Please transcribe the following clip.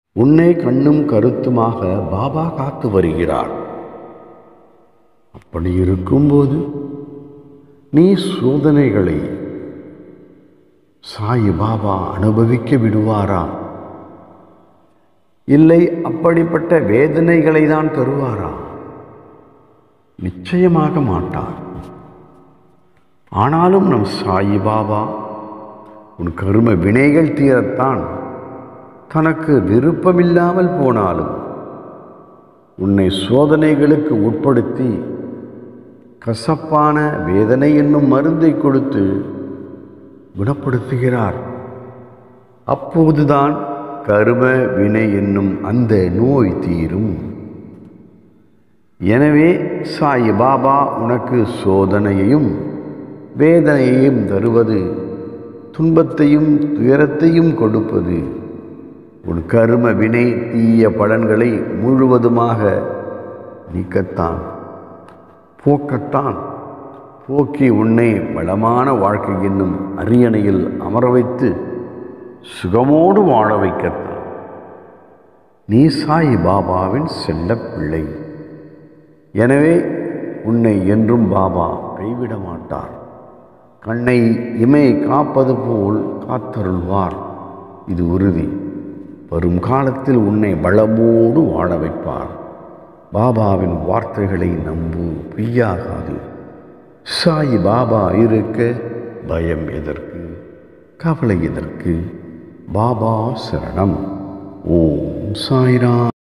உன்னை கண்ணும் கருத்துமாக பாபா காத்து வருகிறார் அப்படி இருக்கும்போது நீ சோதனைகளை சாய் பாபா அனுபவிக்க விடுவாரா இல்லை அப்படிப்பட்ட வேதனைகளை தான் தருவாரா நிச்சயமாக மாட்டார் ஆனாலும் நம் சாய் பாபா உன் கரும வினைகள் தீரத்தான் தனக்கு விருப்பமில்லாமல் போனாலும் உன்னை சோதனைகளுக்கு உட்படுத்தி கசப்பான வேதனை என்னும் மருந்தை கொடுத்து குணப்படுத்துகிறார் அப்போதுதான் கரும வினை என்னும் அந்த நோய் தீரும் எனவே சாய் பாபா உனக்கு சோதனையையும் வேதனையையும் தருவது துன்பத்தையும் துயரத்தையும் கொடுப்பது உன் கரும வினை தீய பலன்களை முழுவதுமாக நீக்கத்தான் போக்கத்தான் போக்கி உன்னை வளமான வாழ்க்கை என்னும் அரியணையில் அமர வைத்து சுகமோடு வாழ வைக்கத்தான் நீ சாய் பாபாவின் செல்ல பிள்ளை எனவே உன்னை என்றும் பாபா கைவிட மாட்டார் கண்ணை இமை காப்பது போல் காத்தருள்வார் இது உறுதி வரும் காலத்தில் உன்னை வளமோடு வாழ வைப்பார் பாபாவின் வார்த்தைகளை நம்பு பொய்யாகாது சாய் பாபா இருக்க பயம் எதற்கு கவலை எதற்கு பாபா சரணம் ஓம் சாய்ராம்